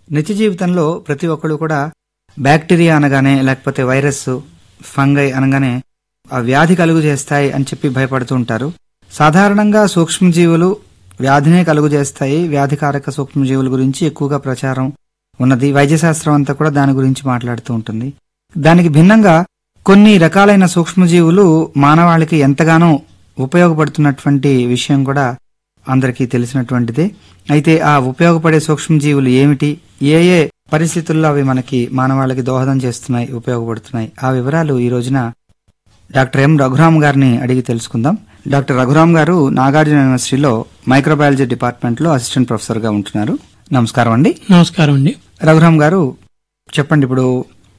నిత్య జీవితంలో ప్రతి ఒక్కళ్ళు కూడా బ్యాక్టీరియా అనగానే లేకపోతే వైరస్ ఫంగై అనగానే ఆ వ్యాధి కలుగు చేస్తాయి అని చెప్పి భయపడుతూ ఉంటారు సాధారణంగా సూక్ష్మజీవులు వ్యాధినే కలుగు చేస్తాయి వ్యాధికారక సూక్ష్మజీవుల గురించి ఎక్కువగా ప్రచారం ఉన్నది వైద్యశాస్త్రం అంతా కూడా దాని గురించి మాట్లాడుతూ ఉంటుంది దానికి భిన్నంగా కొన్ని రకాలైన సూక్ష్మజీవులు మానవాళికి ఎంతగానో ఉపయోగపడుతున్నటువంటి విషయం కూడా అందరికీ తెలిసినటువంటిదే అయితే ఆ ఉపయోగపడే సూక్ష్మజీవులు ఏమిటి ఏ ఏ పరిస్థితుల్లో అవి మనకి మానవాళికి దోహదం చేస్తున్నాయి ఉపయోగపడుతున్నాయి ఆ వివరాలు ఈ రోజున డాక్టర్ ఎం రఘురామ్ గారిని అడిగి తెలుసుకుందాం డాక్టర్ రఘురామ్ గారు నాగార్జున యూనివర్సిటీలో మైక్రోబయాలజీ డిపార్ట్మెంట్ లో అసిస్టెంట్ ప్రొఫెసర్ గా ఉంటున్నారు నమస్కారం అండి నమస్కారం అండి రఘురామ్ గారు చెప్పండి ఇప్పుడు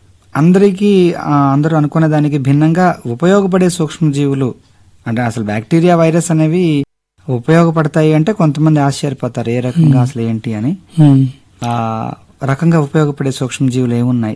అందరికీ ఆ, అందరూ అనుకునే దానికి భిన్నంగా ఉపయోగపడే సూక్ష్మజీవులు అంటే అసలు బ్యాక్టీరియా వైరస్ అనేవి ఉపయోగపడతాయి అంటే కొంతమంది ఆశ్చర్యపోతారు ఏ రకంగా అసలు ఏంటి అని ఉమ్. ఆ రకంగా ఉపయోగపడే సూక్ష్మజీవులు ఏమున్నాయి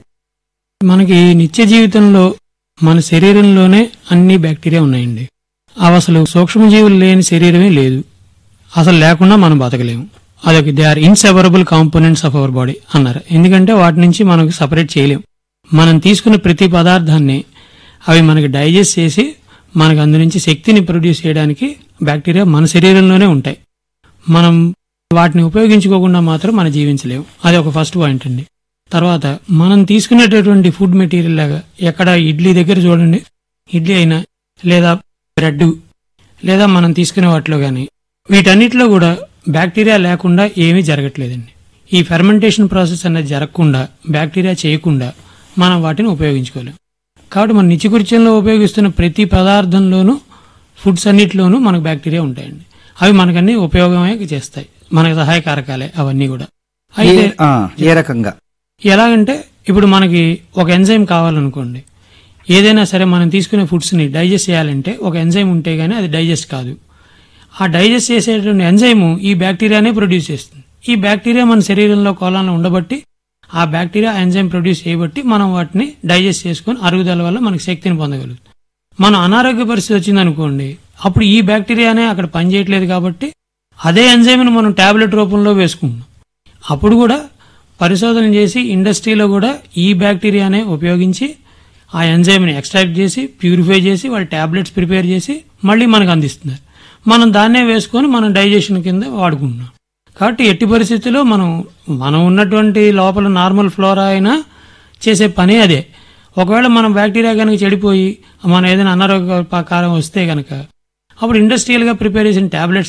మనకి నిత్య జీవితంలో మన శరీరంలోనే అన్ని బ్యాక్టీరియా ఉన్నాయండి అవి అసలు సూక్ష్మజీవులు లేని శరీరమే లేదు అసలు లేకుండా మనం బతకలేము అదొక they are inseparable components of our body అన్నారు ఎందుకంటే వాటి నుంచి మనకు సపరేట్ చేయలేం మనం తీసుకున్న ప్రతి పదార్థాన్ని అవి మనకి డైజెస్ట్ చేసి మనకు అందు నుంచి శక్తిని ప్రొడ్యూస్ చేయడానికి బ్యాక్టీరియా మన శరీరంలోనే ఉంటాయి మనం వాటిని ఉపయోగించుకోకుండా మాత్రం మనం జీవించలేము అది ఒక ఫస్ట్ పాయింట్ అండి తర్వాత మనం తీసుకునేటటువంటి ఫుడ్ మెటీరియల్ లాగా ఎక్కడ ఇడ్లీ దగ్గర చూడండి ఇడ్లీ అయినా లేదా బ్రెడ్ లేదా మనం తీసుకునే వాటిలో కానీ వీటన్నిటిలో కూడా బ్యాక్టీరియా లేకుండా ఏమీ జరగట్లేదండి ఈ ఫెర్మెంటేషన్ ప్రాసెస్ అనేది జరగకుండా బ్యాక్టీరియా చేయకుండా మనం వాటిని ఉపయోగించుకోలేం కాబట్టి మన నిత్యకృత్యంలో ఉపయోగిస్తున్న ప్రతి పదార్థంలోనూ ఫుడ్స్ అన్నిటిలోనూ మనకు బ్యాక్టీరియా ఉంటాయండి అవి మనకన్నీ ఉపయోగమే చేస్తాయి మనకు సహాయకారకాలే అవన్నీ కూడా అయితే ఏ- ఆ, ఏ రకంగా ఎలాగంటే ఇప్పుడు మనకి ఒక ఎంజైమ్ కావాలనుకోండి ఏదైనా సరే మనం తీసుకునే ఫుడ్స్ని డైజెస్ట్ చేయాలంటే ఒక ఎంజైమ్ ఉంటే గానీ అది డైజెస్ట్ కాదు ఆ డైజెస్ట్ చేసేటువంటి ఎంజైమ్ ఈ బ్యాక్టీరియానే ప్రొడ్యూస్ చేస్తుంది ఈ బ్యాక్టీరియా మన శరీరంలో కోలాలను ఉండబట్టి ఆ బ్యాక్టీరియా ఎంజైమ్ ప్రొడ్యూస్ చేయబట్టి మనం వాటిని డైజెస్ట్ చేసుకొని అరుగుదల వల్ల మనకి శక్తిని పొందగలుగుతాం మనం అనారోగ్య పరిస్థితి వచ్చిందనుకోండి అప్పుడు ఈ బ్యాక్టీరియానే అక్కడ పనిచేయట్లేదు కాబట్టి అదే ఎంజైమ్ని మనం టాబ్లెట్ రూపంలో వేసుకుంటున్నాం అప్పుడు కూడా పరిశోధన చేసి ఇండస్ట్రీలో కూడా ఈ బ్యాక్టీరియానే ఉపయోగించి ఆ ఎంజైమ్ని ఎక్స్ట్రాక్ట్ చేసి ప్యూరిఫై చేసి వాళ్ళు టాబ్లెట్స్ ప్రిపేర్ చేసి మళ్ళీ మనకు అందిస్తున్నారు మనం దాన్నే వేసుకొని మనం డైజెషన్ కింద వాడుకుంటున్నాం కాబట్టి ఎట్టి పరిస్థితుల్లో మనం మనం ఉన్నటువంటి లోపల నార్మల్ ఫ్లోరా అయినా చేసే పని అదే ఒకవేళ మనం బ్యాక్టీరియా కనుక చెడిపోయి మనం ఏదైనా అనారోగ్య ప్రకారం వస్తే కనుక అప్పుడు ఇండస్ట్రియల్గా ప్రిపేర్ చేసిన టాబ్లెట్స్